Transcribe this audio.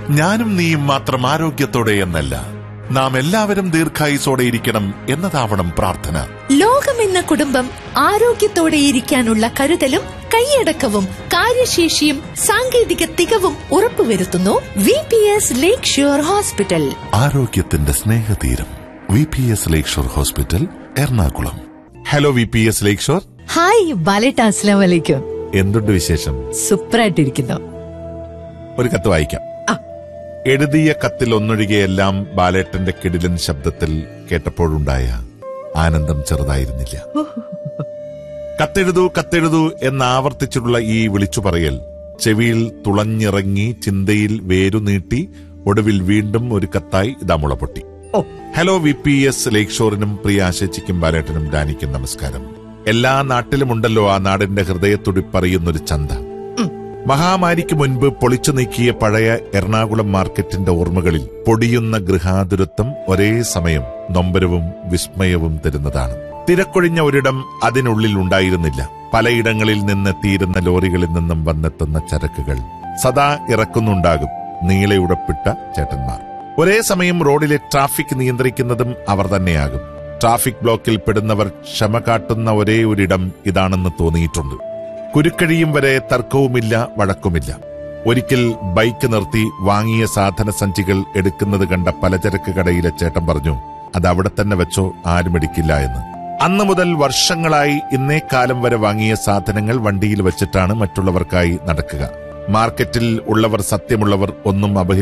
ഞാനും നീയും മാത്രം ആരോഗ്യത്തോടെ എന്നല്ല നാം എല്ലാവരും ദീർഘായുസോടെ ഇരിക്കണം എന്നതാവണം പ്രാർത്ഥന ലോകമെന്ന കുടുംബം ആരോഗ്യത്തോടെ ഇരിക്കാനുള്ള കരുതലും കൈയടക്കവും കാര്യശേഷിയും സാങ്കേതിക തികവും ഉറപ്പുവരുത്തുന്നു V P S lake shore hospital ആരോഗ്യത്തിന്റെ സ്നേഹതീരം V P S lake shore hospital Ernakulam hello V P S lake shore hi ബാലേട്ട അസ്ലാം വലൈക്കും എന്തുണ്ട് വിശേഷം സൂപ്പറായിട്ടിരിക്കുന്നു ഒരു കത്ത് വായിക്കാം ആ. എഴുതിയ കത്തിൽ ഒന്നൊഴികെയെല്ലാം ബാലേട്ടന്റെ കിടിലൻ ശബ്ദത്തിൽ കേട്ടപ്പോഴുണ്ടായ ആനന്ദം ചെറുതായിരുന്നില്ല കത്തെഴുതൂ കത്തെഴുതൂ എന്നാവർത്തിച്ചിട്ടുള്ള ഈ വിളിച്ചു പറയൽ ചെവിയിൽ തുളഞ്ഞിറങ്ങി ചിന്തയിൽ വേരുനീട്ടി ഒടുവിൽ വീണ്ടും ഒരു കത്തായി ഇതാ മുളപൊട്ടി ഓ. Hello V P S lake ഷോറിനും പ്രിയ ആശച്ചിക്കും ബാലേട്ടനും ഡാനിക്കും നമസ്കാരം എല്ലാ നാട്ടിലുമുണ്ടല്ലോ ആ നാടിന്റെ ഹൃദയത്തുടിപ്പറിയുന്നൊരു ചന്ത മഹാമാരിക്ക് മുൻപ് പൊളിച്ചു നീക്കിയ പഴയ എറണാകുളം മാർക്കറ്റിന്റെ ഓർമ്മകളിൽ പൊടിയുന്ന ഗൃഹാതുരത്വം ഒരേ സമയം നൊമ്പരവും വിസ്മയവും തരുന്നതാണ് തിരക്കൊഴിഞ്ഞ ഒരിടം അതിനുള്ളിൽ ഉണ്ടായിരുന്നില്ല പലയിടങ്ങളിൽ നിന്നെത്തിയിരുന്ന ലോറികളിൽ നിന്നും വന്നെത്തുന്ന ചരക്കുകൾ സദാ ഇറക്കുന്നുണ്ടാകും നീളെ ഉടപ്പിട്ട ചേട്ടന്മാർ ഒരേ സമയം റോഡിലെ ട്രാഫിക് നിയന്ത്രിക്കുന്നതും അവർ തന്നെയാകും ട്രാഫിക് ബ്ലോക്കിൽ പെടുന്നവർ ക്ഷമ കാട്ടുന്ന ഒരേ ഒരിടം ഇതാണെന്ന് തോന്നിയിട്ടുണ്ട് കുരുക്കഴിയും വരെ തർക്കവുമില്ല വഴക്കുമില്ല ഒരിക്കൽ ബൈക്ക് നിർത്തി വാങ്ങിയ സാധന സഞ്ചികൾ എടുക്കുന്നത് കണ്ട പലചരക്ക് കടയിലെ ചേട്ടൻ പറഞ്ഞു അത് അവിടെ തന്നെ വെച്ചോ ആരും എടുക്കില്ല എന്ന് അന്നു മുതൽ വർഷങ്ങളായി ഇന്നേ കാലം വരെ വാങ്ങിയ സാധനങ്ങൾ വണ്ടിയിൽ വെച്ചിട്ടാണ് മറ്റുള്ളവർക്കായി നടക്കുക മാർക്കറ്റിൽ ഉള്ളവർ സത്യമുള്ളവർ ഒന്നും അപഹരി